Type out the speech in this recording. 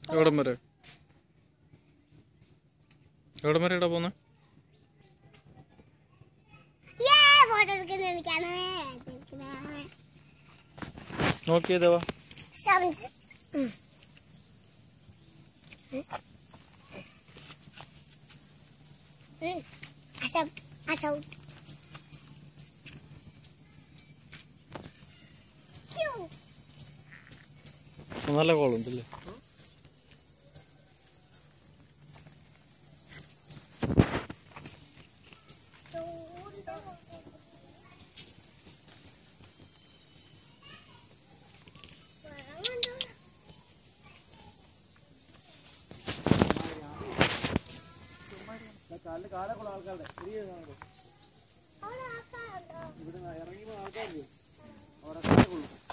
എവിടം വരെ എവിടം വരെ ഇടാ പോന്നെ ഫോട്ടോ എടുക്കുന്ന എനിക്കാണ് നോക്കിയതേവാ അസം അസം നല്ല കോളുണ്ടല്ലേ കാലില് കാലൊക്കെ ഉള്ള ആൾക്കാരുടെ ചെറിയ ഇവിടെ ഇറങ്ങി ആൾക്കാരില്ലേ അവിടെ കാലൊക്കെ ഉള്ളു